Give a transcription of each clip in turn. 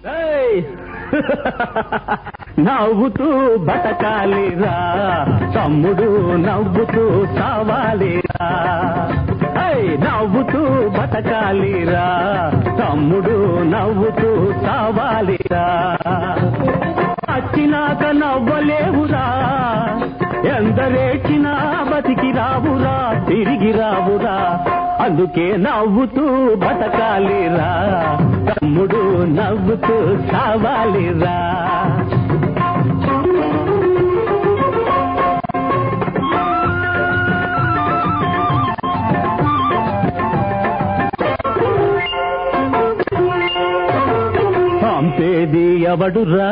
ఏయ్! నవ్వుతూ బతకాలిరా తమ్ముడు నవ్వుతూ సావాలిరా ఏయ్! నవ్వుతూ బతకాలిరా తమ్ముడు నవ్వుతూ సావాలిరా వచ్చినాక నవ్వలేవురా ఎందరేచినా బతికి రావురా తిరిగి రావురా అందుకే నవ్వుతూ బతకాలిరా తమ్ముడు నవ్వుతూ సావాలిరా పంపేది ఎవడురా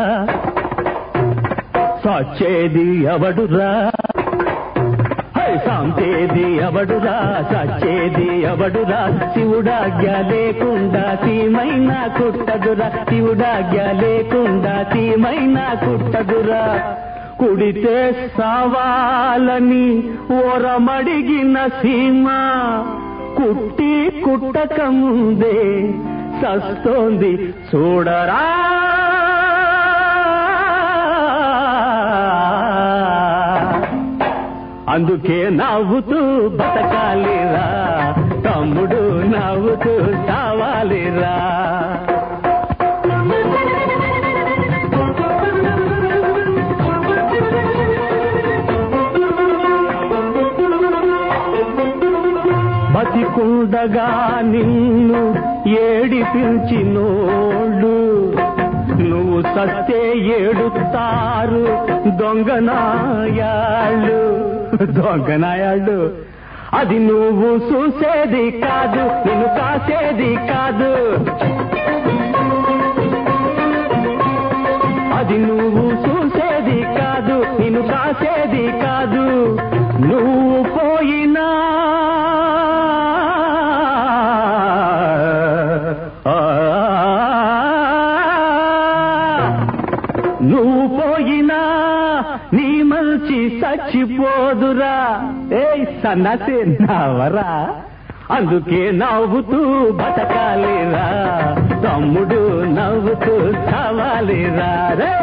సచ్చేది ఎవడురా హై, సంపేది ఎవడురా సచ్చేది ఎవడురా శివుడాజ్ఞ లేకుండా సీమైనా కుట్టదురా శివుడాజ్ఞ లేకుండా సీమైనా కుట్టదురా కుడితే సావాలని ఓరమడిగిన సీమ కుట్టి కుట్టక ముందే సస్తోంది చూడరా అందుకే నవ్వుతూ బతకాలిరా తమ్ముడు నవ్వుతూ చావాలిరా బతికుండగా నిన్ను ఏడిపించినోళ్ళు నువ్వు సస్తే ఏడుతారు దొంగనాయాళ్ళు దొంగనాయాళ్ళు అది నువ్వు చూసేది కాదు నిన్ను కాసేది కాదు అది నువ్వు చూసేది కాదు నిన్ను కాసేది కాదు నువ్వు పోయినా నువ్వు పోయినా నీ మంచి చచ్చిపోదురా ఏ సన్నసే నవరా అందుకే నవ్వుతూ బతకాలిరా తమ్ముడు నవ్వుతూ చావాలిరా రే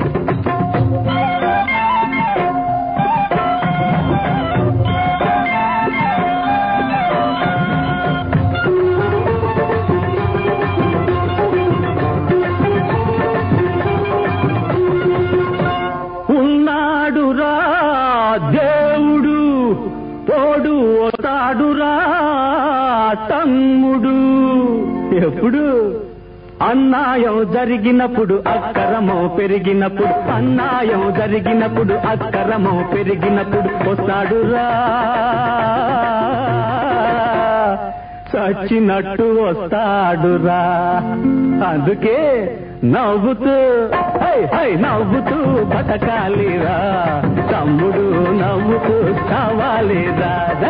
ఉన్నాడురా దేవుడు తోడు వస్తాడురా తమ్ముడు ఎప్పుడు అన్యాయం జరిగినప్పుడు అక్కరమం పెరిగినప్పుడు అన్యాయం జరిగినప్పుడు అక్కరమం పెరిగినప్పుడు వస్తాడురా చచ్చినట్టు వస్తాడురా అందుకే నవ్వుతూ హై హై నవ్వుతూ బతకాలిరా తమ్ముడు నవ్వుతూ కావాలిరా